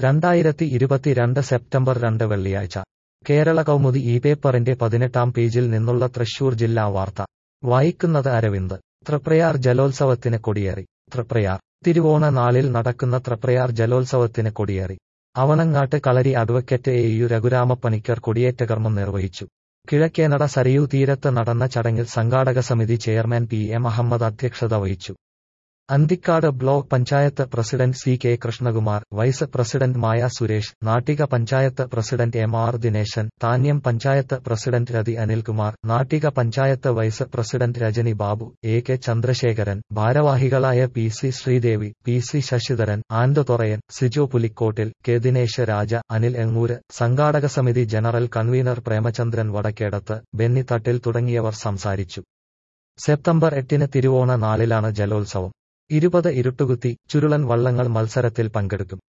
രണ്ടായിരത്തി ഇരുപത്തിരണ്ട് സെപ്റ്റംബർ രണ്ട് വെള്ളിയാഴ്ച കേരള കൗമുദി ഈ പേപ്പറിന്റെ പതിനെട്ടാം പേജിൽ നിന്നുള്ള തൃശൂർ ജില്ലാ വാർത്ത വായിക്കുന്നത് അരവിന്ദ് തൃപ്രയാർ ജലോത്സവത്തിന് കൊടിയേറി തൃപ്രയാർ തിരുവോണ നാളിൽ നടക്കുന്ന തൃപ്രയാർ ജലോത്സവത്തിന് കൊടിയേറി അവണങ്ങാട്ട് കളരി അഡ്വക്കറ്റ് എ യു രഘുരാമപ്പണിക്കർ കൊടിയേറ്റകർമ്മം നിർവഹിച്ചു കിഴക്കേനട സരയൂ തീരത്ത് നടന്ന ചടങ്ങിൽ സംഘാടക സമിതി ചെയർമാൻ പി എം അഹമ്മദ് അധ്യക്ഷത വഹിച്ചു Anthikkad block panchayat president C K Krishnakumar vice president Maya Suresh Nattika panchayat president M R Dineshan Thanyam panchayat president Rathi Anilkumar Nattika panchayat vice president Rajani Babu A K Chandrasekharan ഭാരവാഹികളായ P C Sreedevi P C Sasidharan and തൊറയൻ സിജോ പുലിക്കോട്ടിൽ കെ ദിനേശ് രാജ അനിൽ എങ്ങൂര് സംഘാടക സമിതി general convener Premachandran Vadakkedathu Benny Thattil തുടങ്ങിയവർ സംസാരിച്ചു സെപ്റ്റംബർ എട്ടിന് തിരുവോണ നാളിലാണ് ജലോത്സവം ഇരുപത് ഇരുട്ടുകുത്തി ചുരുളൻ വള്ളങ്ങൾ മത്സരത്തിൽ പങ്കെടുക്കും